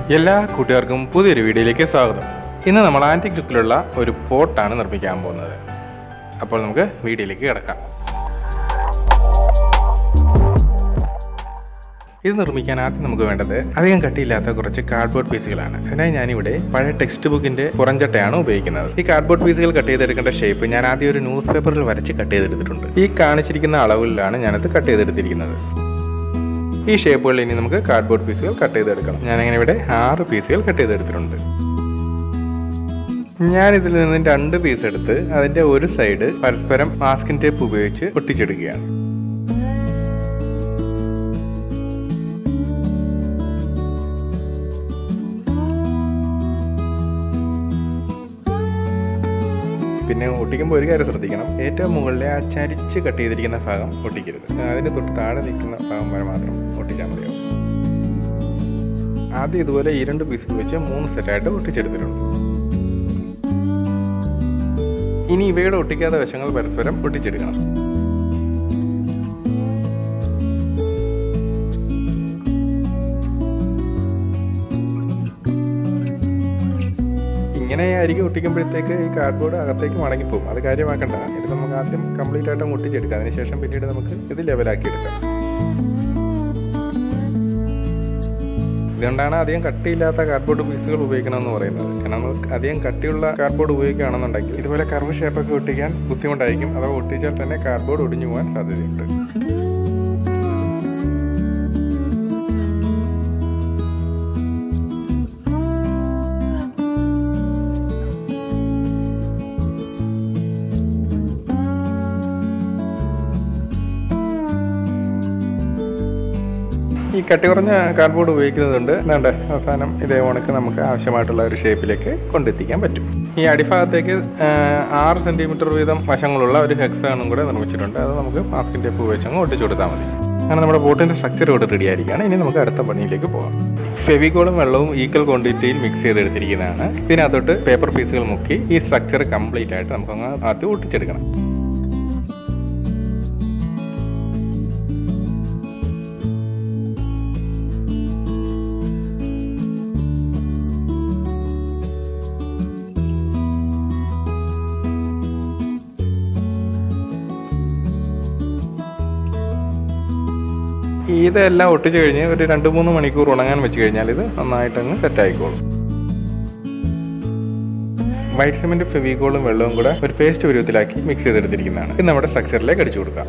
എല്ലാ കൂട്ടുകാർക്കും പുതിയൊരു വീഡിയോയിലേക്ക് സ്വാഗതം ഇന്ന് നമ്മൾ ആൻറ്റിക് ലുക്കിലുള്ള ഒരു പോട്ടാണ് നിർമ്മിക്കാൻ പോകുന്നത് അപ്പോൾ നമുക്ക് വീഡിയോയിലേക്ക് കിടക്കാം ഇത് നിർമ്മിക്കാൻ ആദ്യം നമുക്ക് വേണ്ടത് അധികം കട്ടിയില്ലാത്ത കുറച്ച് കാർഡ്ബോർഡ് പീസുകളാണ് അതിനായി ഞാനിവിടെ പഴയ ടെക്സ്റ്റ് ബുക്കിന്റെ പുറംചട്ടയാണ് ഉപയോഗിക്കുന്നത് ഈ കാർഡ്ബോർഡ് പീസുകൾ കട്ട് ചെയ്തെടുക്കേണ്ട ഷേപ്പ് ഞാൻ ആദ്യം ഒരു ന്യൂസ് പേപ്പറിൽ വരച്ച് കട്ട് ചെയ്തെടുത്തിട്ടുണ്ട് ഈ കാണിച്ചിരിക്കുന്ന അളവിലാണ് ഞാനത് കട്ട് ചെയ്തെടുത്തിരിക്കുന്നത് ഈ ഷേപ്പുകളിൽ ഇനി നമുക്ക് കാർഡ്ബോർഡ് പീസുകൾ കട്ട് ചെയ്തെടുക്കണം ഞാനങ്ങനെ ഇവിടെ ആറ് പീസുകൾ കട്ട് ചെയ്തെടുത്തിട്ടുണ്ട് ഞാൻ ഇതിൽ നിന്ന് രണ്ട് പീസ് എടുത്ത് അതിന്റെ ഒരു സൈഡ് പരസ്പരം മാസ്കിൻ ടേപ്പ് ഉപയോഗിച്ച് ഒട്ടിച്ചെടുക്കുകയാണ് പിന്നെ ഒട്ടിക്കുമ്പോൾ ഒരു കാര്യം ശ്രദ്ധിക്കണം ഏറ്റവും മുകളിലെ ആ ചരിച്ച് കട്ട് ചെയ്തിരിക്കുന്ന ഭാഗം ഒട്ടിക്കരുത് അതിന് തൊട്ട് താഴെ നിൽക്കുന്ന ഭാഗം വരെ മാത്രം ഒട്ടിച്ചാൽ മതിയാവും ആദ്യം ഇതുപോലെ ഈ രണ്ട് പീസുകൾ വെച്ച് മൂന്ന് സെറ്റായിട്ട് ഒട്ടിച്ചെടുത്തിട്ടുണ്ട് ഇനി ഇവയുടെ ഒട്ടിക്കാത്ത വശങ്ങൾ പരസ്പരം ഒട്ടിച്ചെടുക്കണം ഇങ്ങനെ അരികെ ഒട്ടിക്കുമ്പോഴത്തേക്ക് ഈ കാർഡ്ബോർഡ് അകത്തേക്ക് മടങ്ങിപ്പോകും അത് കാര്യമാക്കണ്ട ഇത് നമുക്ക് ആദ്യം കംപ്ലീറ്റ് ആയിട്ട് ഒട്ടിച്ചെടുക്കാം അതിനുശേഷം പിന്നീട് നമുക്ക് ഇത് ലെവലാക്കി എടുക്കാം ഇതുകൊണ്ടാണ് അധികം കട്ടിയില്ലാത്ത കാർഡ്ബോർഡ് പീസുകൾ ഉപയോഗിക്കണമെന്ന് പറയുന്നത് കാരണം നമ്മൾ അധികം കട്ടിയുള്ള കാർഡ്ബോർഡ് ഉപയോഗിക്കുകയാണെന്നുണ്ടെങ്കിൽ ഇതുപോലെ കർവ് ഷേപ്പൊക്കെ ഒട്ടിക്കാൻ ബുദ്ധിമുട്ടായിരിക്കും അഥവാ ഒട്ടിച്ചാൽ തന്നെ കാർഡ്ബോർഡ് ഒടിഞ്ഞു പോകാൻ സാധ്യതയുണ്ട് ഈ കട്ടി കുറഞ്ഞ കാർഡ്ബോർഡ് ഉപയോഗിക്കുന്നതുകൊണ്ട് വേണ്ട അവസാനം ഇതേ ഉണക്ക് നമുക്ക് ആവശ്യമായിട്ടുള്ള ഒരു ഷേപ്പിലേക്ക് കൊണ്ടെത്തിക്കാൻ പറ്റും ഈ അടിഭാഗത്തേക്ക് ആറ് സെൻറ്റിമീറ്റർ വീതം വശങ്ങളുള്ള ഒരു ഹെക്സാണും കൂടെ നിർമ്മിച്ചിട്ടുണ്ട് അത് നമുക്ക് മാസ്കിൻ ടേപ്പ് ഉപയോഗിച്ച് അങ്ങ് ഒട്ടിച്ചു കൊടുത്താൽ മതി അങ്ങനെ നമ്മുടെ ബോട്ടിൻ്റെ സ്ട്രക്ചർ ഇവിടെ റെഡി ആയിരിക്കുകയാണ് ഇനി നമുക്ക് അടുത്ത പണിയിലേക്ക് പോകാം ഫെവിക്കോളും വെള്ളവും ഈക്വൽ ക്വാണ്ടിറ്റിയിൽ മിക്സ് ചെയ്തെടുത്തിരിക്കുന്നതാണ് ഇതിനകത്തോട്ട് പേപ്പർ പീസുകൾ മുക്കി ഈ സ്ട്രക്ചർ കംപ്ലീറ്റ് ആയിട്ട് നമുക്കങ്ങ് ആദ്യം ഒട്ടിച്ചെടുക്കണം ഇതെല്ലാം ഒട്ടിച്ചു കഴിഞ്ഞ് ഒരു രണ്ട് മൂന്ന് മണിക്കൂർ ഉണങ്ങാൻ വെച്ച് കഴിഞ്ഞാൽ ഇത് നന്നായിട്ടങ്ങ് സെറ്റ് ആയിക്കോളും വൈറ്റ് സിമെന്റ് ഫെവിക്കോളും വെള്ളവും കൂടെ ഒരു പേസ്റ്റ് പരുവത്തിലാക്കി മിക്സ് ചെയ്തെടുത്തിരിക്കുന്നതാണ് ഇത് നമ്മുടെ സ്ട്രക്ചറിലേക്ക് അടിച്ചു കൊടുക്കാം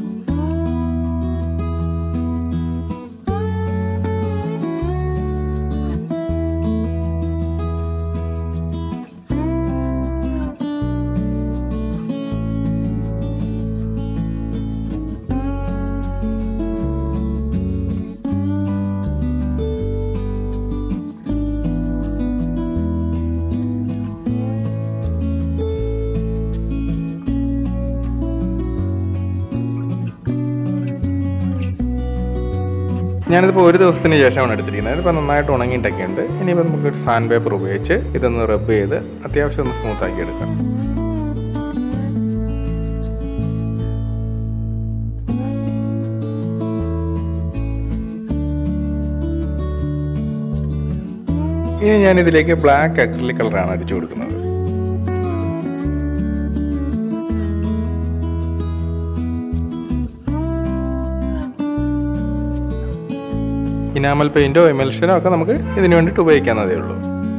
ഞാനിതിപ്പോൾ ഒരു ദിവസത്തിന് ശേഷമാണ് എടുത്തിരിക്കുന്നത് ഇതിപ്പോൾ നന്നായിട്ട് ഉണങ്ങിയിട്ടൊക്കെ ഉണ്ട് ഇനിയിപ്പോൾ നമുക്ക് ഒരു സാൻഡ് പേപ്പർ ഉപയോഗിച്ച് ഇതൊന്ന് റബ്ബ് ചെയ്ത് അത്യാവശ്യം ഒന്ന് സ്മൂത്ത് ആക്കി എടുക്കാം ഇനി ഞാൻ ഇതിലേക്ക് ബ്ലാക്ക് അക്രിലിക് കളറാണ് അടിച്ചു കൊടുക്കുന്നത് ഇനാമൽ പെയിന്റോ എമൽഷനോ ഒക്കെ നമുക്ക് ഇതിനു വേണ്ടിയിട്ട് ഉപയോഗിക്കാവുന്നതേ ഉള്ളൂ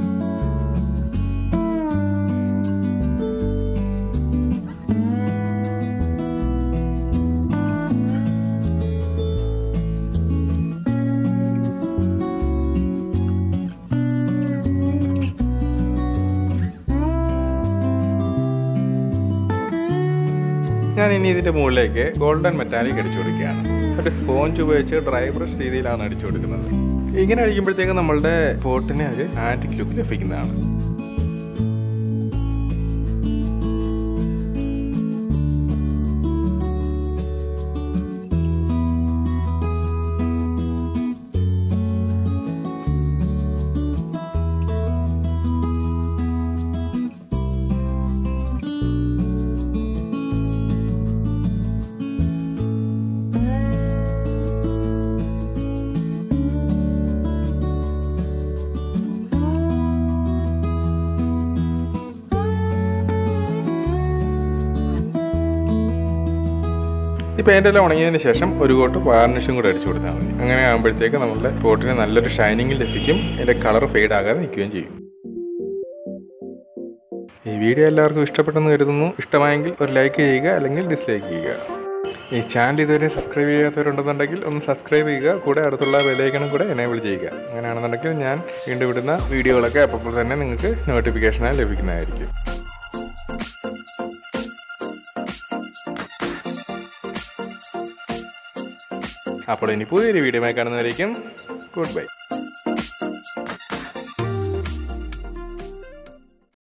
ഞാൻ ഇനി ഇതിന്റെ മുകളിലേക്ക് ഗോൾഡൻ മെറ്റാലിക് അടിച്ചു കൊടുക്കുകയാണ് ഒരു സ്പോഞ്ച് ഉപയോഗിച്ച് ഡ്രൈ ബ്രഷ് രീതിയിലാണ് അടിച്ചു കൊടുക്കുന്നത് ഇങ്ങനെ അടിക്കുമ്പോഴത്തേക്ക് നമ്മളുടെ പോട്ടിന് ഒരു ആന്റിക് ലുക്ക് ലഭിക്കുന്നതാണ് ഈ പെയിന്റ് എല്ലാം ഉണങ്ങിയതിന് ശേഷം ഒരു കോട്ട് വാർണിഷും കൂടെ അടിച്ചു കൊടുത്താൽ മതി അങ്ങനെ ആകുമ്പോഴത്തേക്ക് നമ്മളുടെ പോട്ടിന് നല്ലൊരു ഷൈനിങ് ലഭിക്കും അതിന്റെ കളർ ഫെയ്ഡ് ആകാതെ നിൽക്കുകയും ചെയ്യും ഈ വീഡിയോ എല്ലാവർക്കും ഇഷ്ടപ്പെട്ടെന്ന് കരുതുന്നു ഇഷ്ടമായെങ്കിൽ ഒരു ലൈക്ക് ചെയ്യുക അല്ലെങ്കിൽ ഡിസ്ലൈക്ക് ചെയ്യുക ഈ ചാനൽ ഇതുവരെ സബ്സ്ക്രൈബ് ചെയ്യാത്തവരുണ്ടെന്നുണ്ടെങ്കിൽ ഒന്ന് സബ്സ്ക്രൈബ് ചെയ്യുക കൂടെ അടുത്തുള്ള ബെലൈക്കണും കൂടെ എനേബിൾ ചെയ്യുക അങ്ങനെയാണെന്നുണ്ടെങ്കിൽ ഞാൻ വീണ്ടും വിടുന്ന വീഡിയോകളൊക്കെ അപ്പോൾ തന്നെ നിങ്ങൾക്ക് നോട്ടിഫിക്കേഷനായി ലഭിക്കുന്നതായിരിക്കും അപ്പോൾ ഇനി പുതിയൊരു വീഡിയോ കാണുന്നവരേക്കും ഗുഡ് ബൈ